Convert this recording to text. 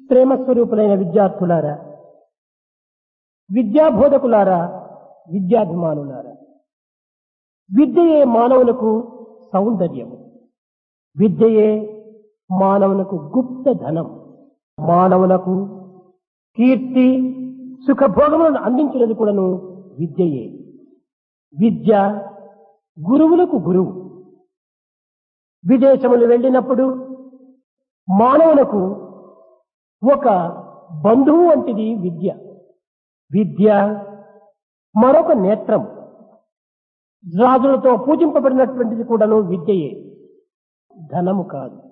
ప్రేమ స్వరూపులైన విద్యార్థులారా విద్యాబోధకులారా విద్యాభిమానులారా విద్యయే మానవులకు సౌందర్యము విద్యయే మానవులకు గుప్త ధనం మానవులకు కీర్తి సుఖభోగములను అందించినది కూడాను విద్యయే విద్య గురువులకు గురువు విదేశములు వెళ్ళినప్పుడు మానవులకు ఒక బంధువు వంటిది విద్య విద్య మరొక నేత్రం రాజులతో పూజింపబడినటువంటిది కూడాను విద్యయే ధనము కాదు